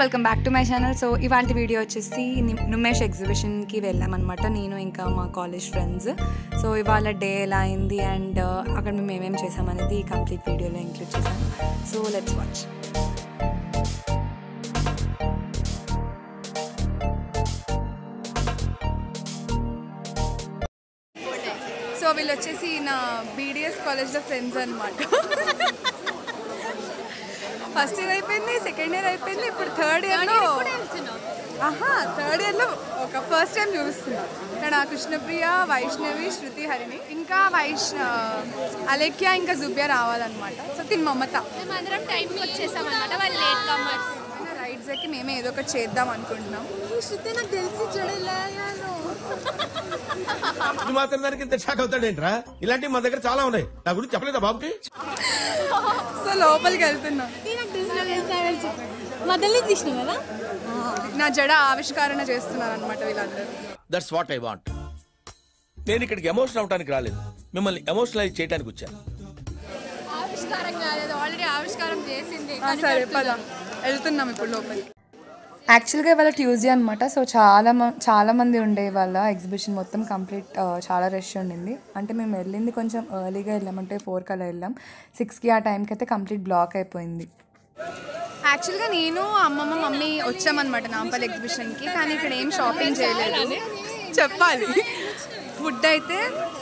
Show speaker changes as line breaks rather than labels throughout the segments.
Welcome back to my channel so ఇవాళ video వచ్చేసి ని- నుమేష్ ఎగ్జిబిషన్కి వెళ్ళామన్నమాట నేను ఇంకా మా కాలేజ్ ఫ్రెండ్స్ సో ఇవాళ డే ఎలా అయింది అండ్ అక్కడ మేము ఏమేమి చేసామనేది కంప్లీట్ వీడియోలో ఇంక్లూడ్ చేసాం సో లెట్స్ వాచ్ సో వీళ్ళు వచ్చేసి నా బీడిఎస్ కాలేజ్లో ఫ్రెండ్స్ అనమాట ఫస్ట్ ఇయర్ అయిపోయింది సెకండ్ ఇయర్ అయిపోయింది ఇప్పుడు థర్డ్ ఇయర్లో ఆహా థర్డ్ ఇయర్లో ఒక ఫస్ట్ టైం చూపిస్తున్నా ఇక్కడ కృష్ణప్రియ వైష్ణవి శృతి హరిణి ఇంకా వైష్ణ అలేఖ్య ఇంకా జుబియా రావాలన్నమాట సో తిని మమత
మేమందరం టైంకి వచ్చేసాం అనమాట వాళ్ళు లేట్ కమర్స్
రైడ్స్ ఎక్కి మేమే ఏదో ఒకటి చేద్దాం అనుకుంటున్నాం
శృతి నాకు తెలిసి చూడలేదు
ఇది మాత్రం దానికి ఇంత షాక్ అవుతాడేంట్రా ఇలాంటివి మా దగ్గర చాలా ఉన్నాయి నా గురించి చెప్పలేదా బాబుకి
సో లోపలికి వెళ్తున్నాం
మొదలు తీసినాం కదా
నా జడ ఆవిష్కరణ చేస్తున్నారు అనమాట వీళ్ళందరూ
దట్స్ వాట్ ఐ వాంట్ నేను ఇక్కడికి ఎమోషన్ అవడానికి రాలేదు మిమ్మల్ని ఎమోషనలైజ్ చేయడానికి వచ్చాను
ఆవిష్కారం కాలేదు ఆల్రెడీ ఆవిష్కారం చేసింది
ఆ, సరే పద వెళ్తున్నాం ఇప్పుడు లోపలికి యాక్చువల్గా ఇవాళ ట్యూస్డే అనమాట సో చాలా మ- చాలా మంది ఉండే వాళ్ళ ఎగ్జిబిషన్ మొత్తం కంప్లీట్ చాలా రష్ ఉండింది అంటే మేము వెళ్ళింది కొంచెం ఎర్లీగా వెళ్ళామంటే ఫోర్కి అలా వెళ్ళాం సిక్స్కి ఆ టైంకి అయితే కంప్లీట్ బ్లాక్ అయిపోయింది యాక్చువల్గా నేను అమ్మమ్మ మమ్మీ వచ్చామన్నమాట నాంపల్లి ఎగ్జిబిషన్కి కానీ ఇక్కడ ఏం షాపింగ్ చేయలేదు చెప్పాలి ఫుడ్ అయితే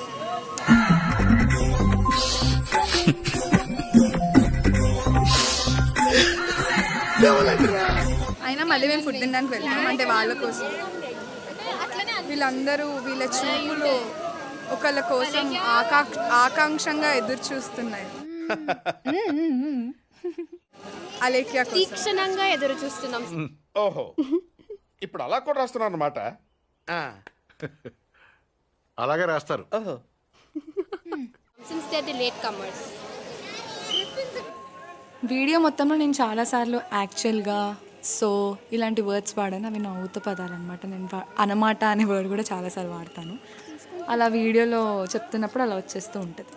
అయినా మళ్ళీ మేము ఫుడ్ తినడానికి వెళ్తాం అంటే వాళ్ళ కోసం వీళ్ళందరూ వీళ్ళ చూపులు ఒకళ్ళ కోసం ఆకాంక్ష ఆకాంక్షంగా ఎదురు చూస్తున్నాయి అలేఖ్య కోసం
తీక్షణంగా ఎదురు చూస్తున్నాం
ఓహో ఇప్పుడు అలా కూడా రాస్తున్నారు అనమాట
అలాగే రాస్తారు
ఓహో
since they the late comers
video మొత్తంలో నేను చాలాసార్లు యాక్చువల్గా సో ఇలాంటి వర్డ్స్ వాడాను అవి నవ్వుత పదాలు అనమాట నేను వా- అనమాట అనే వర్డ్ కూడా చాలాసార్లు వాడతాను అలా వీడియోలో చెప్తున్నప్పుడు అలా వచ్చేస్తూ ఉంటుంది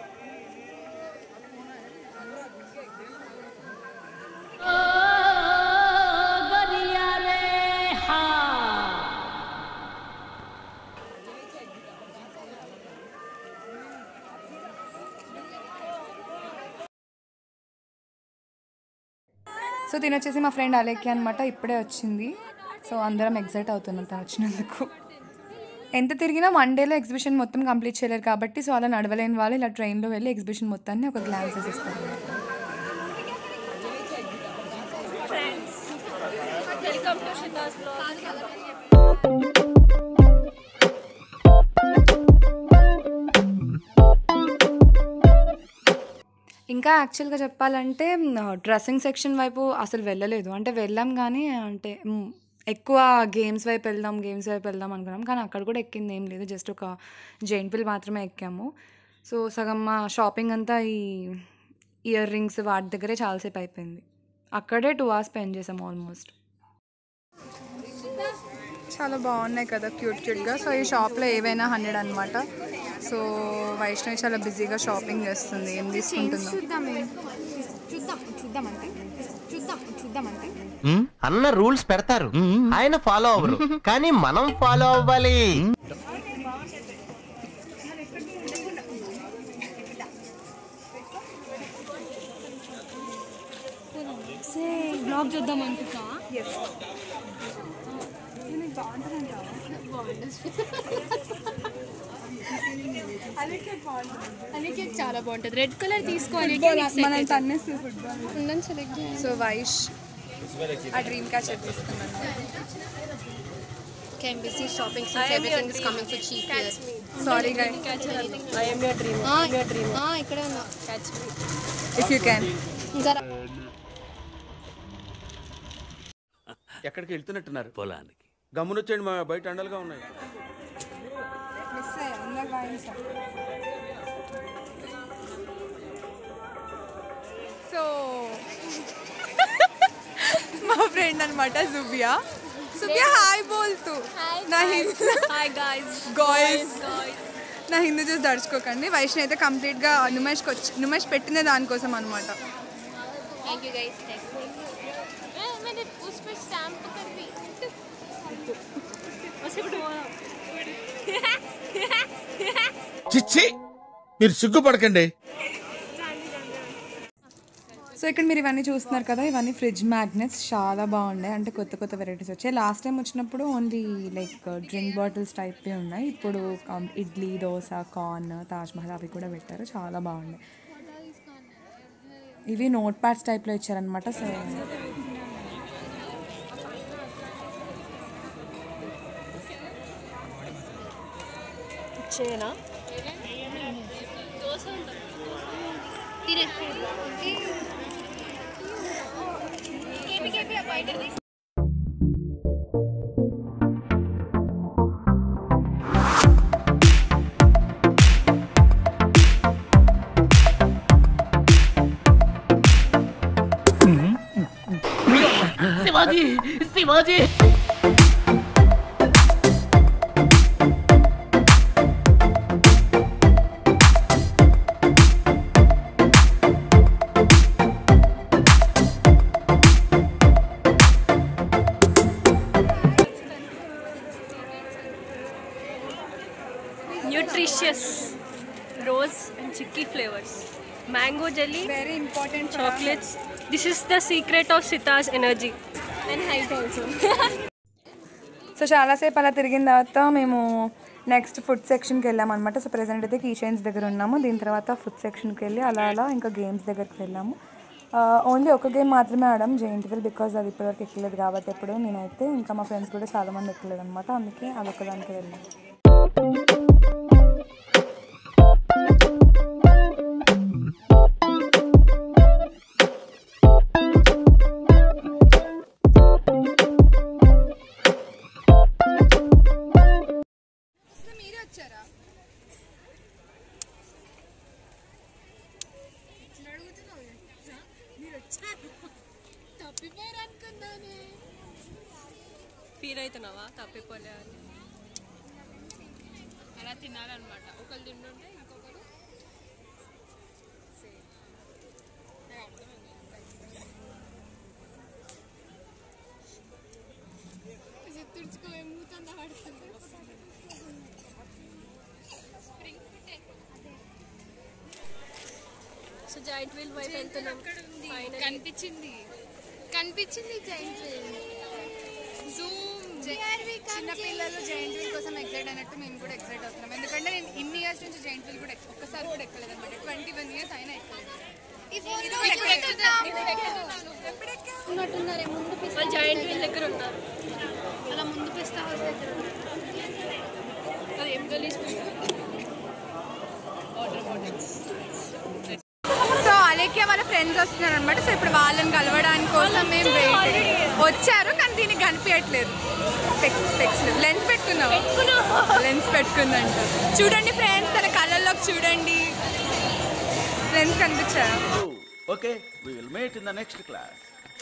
సో తిని వచ్చేసి మా ఫ్రెండ్ అలేఖ్య అనమాట ఇప్పుడే వచ్చింది సో అందరం ఎగ్జైట్ అవుతున్నాం తను వచ్చినందుకు ఎంత తిరిగినా వన్ డేలో ఎగ్జిబిషన్ మొత్తం కంప్లీట్ చేయలేరు కాబట్టి సో అలా నడవలేని వాళ్ళు ఇలా ట్రైన్లో వెళ్ళి ఎగ్జిబిషన్ మొత్తాన్ని ఒక గ్లాన్సెస్ ఇస్తారు
వెల్కమ్ టు షితాస్
ఇంకా యాక్చువల్గా చెప్పాలంటే డ్రెస్సింగ్ సెక్షన్ వైపు అసలు వెళ్ళలేదు అంటే వెళ్ళాం కానీ అంటే మ్, ఎక్కువ గేమ్స్ వైపు వెళ్దాం గేమ్స్ వైపు వెళ్దాం అనుకున్నాం కానీ అక్కడ కూడా ఎక్కింది ఏం లేదు జస్ట్ ఒక జైంట్ వీల్ మాత్రమే ఎక్కాము సో సగం మా షాపింగ్ అంతా ఈ ఇయర్ రింగ్స్ వాటి దగ్గరే చాలాసేపు అయిపోయింది అక్కడే టూ అవర్స్ స్పెండ్ చేసాం ఆల్మోస్ట్ చాలా బాగున్నాయి కదా క్యూట్ క్యూట్గా సో ఈ షాప్లో ఏవైనా హండ్రెడ్ అనమాట సో వైష్ణవి చాలా బిజీగా షాపింగ్ చేస్తుంది ఏం తీసుకుంటుందో
చూద్దామే చూద్దాం చూద్దామంటే చూద్దాం చూద్దామంటే
అన్న రూల్స్ పెడతారు ఆయన ఫాలో అవ్వరు కానీ మనం ఫాలో అవ్వాలి
బ్లాగ్ చూద్దాం అనుకుంటా అలాగే చాలా బాగుంటుంది రెడ్ కలర్ తీసుకోవాలి
మనం తన్నేసి ఫుట్బాల్
ఉందని సెలెక్ట్
సో వైష్ ఆ డ్రీమ్ క్యాచర్ తీసుకున్నాను
Can be see shopping since everything is coming for cheap here.
Sorry guy
Ah, ah, ఇక్కడే ఉన్నా క్యాచ్
ఇఫ్ యూ క్యాన్
జరా
ఎక్కడికి వెళ్తున్నట్టున్నారు పొలానికి గమ్మునొచ్చేయండి మా బయట అండలుగా ఉన్నాయి
సో మా ఫ్రెండ్ అనమాట జుబియా జుబియా హాయ్ బోల్తూ నా హిందీ
హాయ్ గాయ్స్
గాయ్స్ నా హిందీ చూసి దడుచుకోకండి వైష్ణవి అయితే కంప్లీట్గా నుమేష్కి వచ్చి నుమేష్ పెట్టిందే దానికోసం అనమాట
thank you guys thank you मैंने उस पे స్టాంప్ కనిపి
చిచ్చి మీరు సిగ్గుపడకండి
సో ఇక్కడ మీరు ఇవన్నీ చూస్తున్నారు కదా ఇవన్నీ ఫ్రిడ్జ్ మ్యాగ్నెట్స్ చాలా బాగున్నాయి అంటే కొత్త కొత్త వెరైటీస్ వచ్చాయి లాస్ట్ టైం వచ్చినప్పుడు ఓన్లీ లైక్ డ్రింక్ బాటిల్స్ టైప్వే ఉన్నాయి ఇప్పుడు కం- ఇడ్లీ దోశ కార్న్ తాజ్ మహల్ అవి కూడా పెట్టారు చాలా బాగున్నాయి ఇవి నోట్ ప్యాడ్స్ టైప్లో ఇచ్చారనమాట సో
చేయనా తినే కేపీ కేపీ బయట nutritious rose and chikki flavours mango jelly
very important
chocolates this is the secret of Sita's energy and height also
so చాలాసేపు అలా తిరిగిన తర్వాత మేము నెక్స్ట్ ఫుడ్ సెక్షన్కి వెళ్ళాము అనమాట సో ప్రెసెంట్ అయితే కీ చైన్స్ దగ్గర ఉన్నాము దీని తర్వాత ఫుడ్ సెక్షన్కి వెళ్ళి అలా అలా ఇంకా గేమ్స్ దగ్గరికి వెళ్ళాము ఓన్లీ ఒక గేమ్ మాత్రమే ఆడాం జెయింట్ విల్ బికాజ్ అది ఇప్పటివరకు ఎక్కలేదు కాబట్టి ఎప్పుడు నేనైతే ఇంకా మా ఫ్రెండ్స్ కూడా చాలామంది ఎక్కలేదు అనమాట అందుకే అదొకదానికి వెళ్ళాము
ఫీల్ అవుతున్నావా తప్పిపోలే అని
అలా తినాలన్నమాట ఒకళ్ళు తింటుంటే ఇంకొకరు తుడుచుకో మూతంతా పడుతుంది
సో జాయింట్ వీల్ వైపు వెళ్తున్నాం Finally.
కనిపించింది కనిపించింది జైంట్ వీల్ జూమ్ చిన్న పిల్లలు జైంట్ వీల్ కోసం ఎక్సైట్ అయినట్టు మేము కూడా ఎక్సైట్ అవుతున్నాం ఎందుకంటే నేను ఇన్ని ఇయర్స్ నుంచి జైంట్ వీల్ కూడా ఎక్క- ఒక్కసారి కూడా ఎక్కలేదు అనమాట ట్వంటీ వన్ ఇయర్స్ అయినా ఎక్కలేదు ఇప్పుడు ఎక్కుతున్నాను. ఎప్పుడు ఎక్కావు?
వాళ్ళు జాయింట్ వీల్ దగ్గర ఉన్నారు
అలా ముందు పిస్తా హౌస్ దగ్గర
అది ఏం గలీజ్
సో అలేఖ్య వాళ్ళ ఫ్రెండ్స్ వస్తున్నారు అనమాట సో ఇప్పుడు వాళ్ళని కలవడానికి కోసం మేము వెయిట్ వచ్చారు కానీ దీనికి కనిపించట్లేదు స్పెక్స్ స్పెక్స్ లెన్స్ పెట్టుకున్నావు లెన్స్ పెట్టుకుందంట చూడండి ఫ్రెండ్స్ తన కళ్ళల్లోకి చూడండి ఫ్రెండ్స్ కనిపించారు
Okay, we will meet in the next class.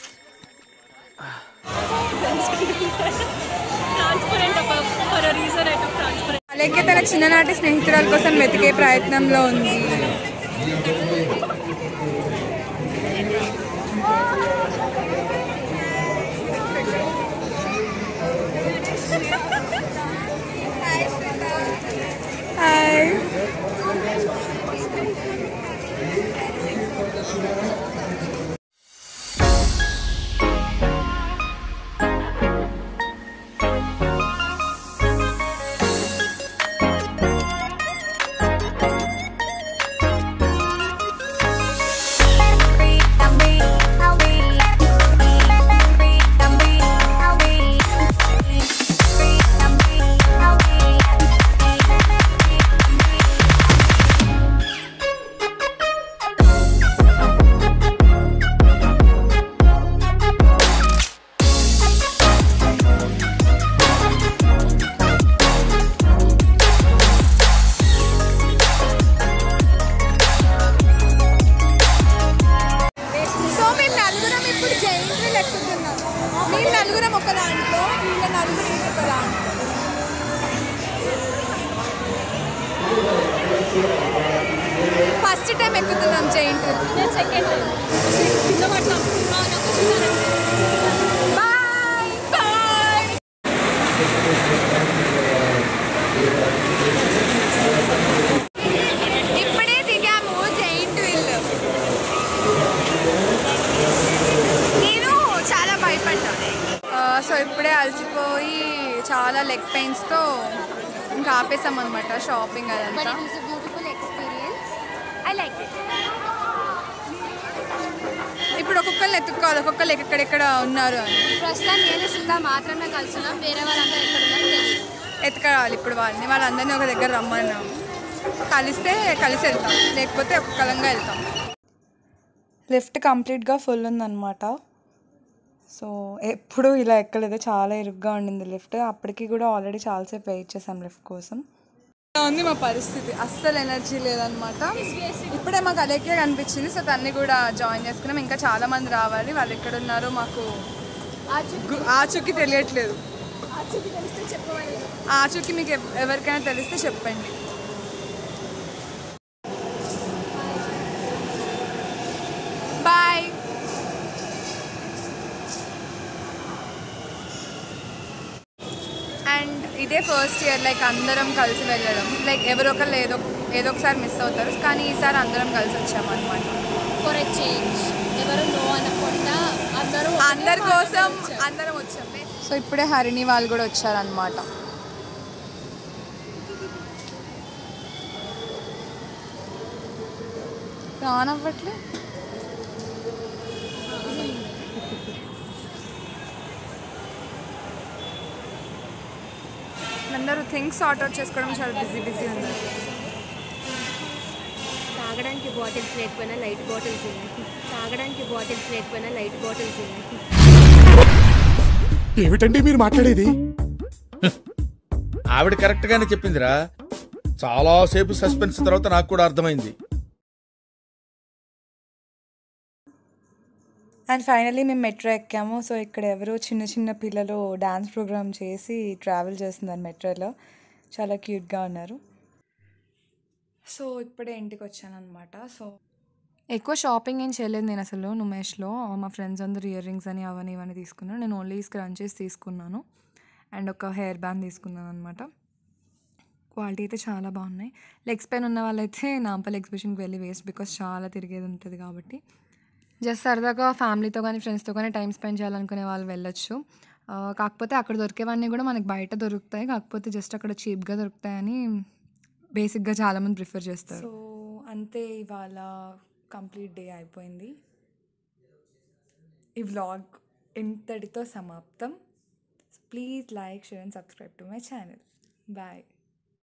Transparent for a reason item transparent
Alekhya తన చిన్ననాటి స్నేహితురాల కోసం వెతికే ప్రయత్నంలో ఉంది హాయ్
సో మేము నలుగురం ఇప్పుడు జైంట్ వీల్ ఎక్కుతున్నాం మేము నలుగురం ఒక దాంట్లో వీళ్ళ నలుగురు ఇంకొక దాంట్లో ఫస్ట్ టైం ఎక్కుతున్నాం జైంట్ వీల్
నేను సెకండ్ కింద పట్ల
బాయ్
పెయిన్స్తో ఇంకా ఆపేసాం అనమాట షాపింగ్
But
అదంతా
it was a beautiful experience. I liked it.
ఇప్పుడు ఒక్కొక్కరిని ఎత్తుక్కోవాలి ఒక్కొక్కరు ఎక్కడెక్కడ ఉన్నారు అని
ప్రస్తుతం నేను సుధా మాత్రమే కలుసున్నాం వేరే వాళ్ళందరూ ఎక్కడ ఉన్నారో తెలియదు
ఎత్తుకోవాలి ఇప్పుడు వాళ్ళని వాళ్ళందరినీ ఒక దగ్గర రమ్మన్నాం కలిస్తే కలిసి వెళ్తాం లేకపోతే ఒక్కొక్కలంగా వెళ్తాం లిఫ్ట్ కంప్లీట్గా ఫుల్ ఉందన్నమాట సో ఎప్పుడు ఇలా ఎక్కలేదు చాలా ఇరుగ్గా ఉండింది లిఫ్ట్ అప్పటికి కూడా ఆల్రెడీ చాలాసేపు వెయిట్ చేసాం లిఫ్ట్ కోసం ఇలా ఉంది మా పరిస్థితి అస్సలు ఎనర్జీ లేదనమాట ఇప్పుడే మాకు అలేకే కనిపించింది సో తన్ని కూడా జాయిన్ చేసుకున్నాం ఇంకా చాలా మంది రావాలి వాళ్ళు ఎక్కడ ఉన్నారో మాకు గు- ఆచూకీ తెలియట్లేదు ఆచూకీ మీకు ఎవ- ఎవరికైనా తెలిస్తే చెప్పండి బాయ్ అండ్ ఇదే ఫస్ట్ ఇయర్ లైక్ అందరం కలిసి వెళ్ళడం లైక్ ఎవరో ఒకరు ఏదో ఏదో ఒకసారి మిస్ అవుతారు కానీ ఈసారి అందరం కలిసి వచ్చామన్నమాట
ఫర్ ఎ చేంజ్ ఎవరు నో అనకుండా అందరూ
అందరి కోసం అందరం వచ్చాం సో ఇప్పుడే హరిణి వాళ్ళు కూడా వచ్చారనమాట రానవ్వట్లే అందరూ థింగ్స్ సార్ట్ అవుట్ చేసుకోవడం చాలా బిజీ బిజీ ఉన్నారు
తాగడానికి బాటిల్స్ లేకపోయినా లైట్ బాటిల్స్ ఉన్నాయి తాగడానికి బాటిల్స్ లేకపోయినా లైట్ బాటిల్స్ ఉన్నాయి
ఏమిటండి మీరు మాట్లాడేది
ఆవిడ కరెక్ట్ గానే చెప్పిందిరా చాలా సేపు సస్పెన్స్ తర్వాత నాకు కూడా అర్థమైంది
అండ్ ఫైనలీ మేము మెట్రో ఎక్కాము సో ఇక్కడ ఎవరో చిన్న చిన్న పిల్లలు డ్యాన్స్ ప్రోగ్రామ్ చేసి ట్రావెల్ చేస్తున్నారు మెట్రోలో చాలా క్యూట్గా ఉన్నారు సో ఇప్పుడే ఇంటికి వచ్చాను అనమాట సో ఎక్కువ షాపింగ్ ఏం చేయలేదు నేను అసలు నుమేష్లో మా ఫ్రెండ్స్ అందరూ ఇయర్ రింగ్స్ అని అవన్నీ ఇవన్నీ తీసుకున్నాను నేను ఓన్లీ స్క్రంచెస్ తీసుకున్నాను అండ్ ఒక హెయిర్ బ్యాండ్ తీసుకున్నాను అనమాట క్వాలిటీ అయితే చాలా బాగున్నాయి లెగ్స్ పైన ఉన్న వాళ్ళైతే నాంపల్ ఎగ్జిబిషన్కి వెళ్ళి వేస్ట్ బికాస్ చాలా తిరిగేది ఉంటుంది కాబట్టి జస్ట్ సరదాగా ఫ్యామిలీతో కానీ ఫ్రెండ్స్తో కానీ టైం స్పెండ్ చేయాలనుకునే వాళ్ళు వెళ్ళొచ్చు ఆ, కాకపోతే అక్కడ దొరికేవన్నీ కూడా మనకి బయట దొరుకుతాయి కాకపోతే జస్ట్ అక్కడ చీప్గా దొరుకుతాయని బేసిక్గా చాలామంది ప్రిఫర్ చేస్తారు సో అంతే ఇవాళ కంప్లీట్ డే అయిపోయింది ఈ వ్లాగ్ ఇంతటితో సమాప్తం please like share and subscribe to my channel bye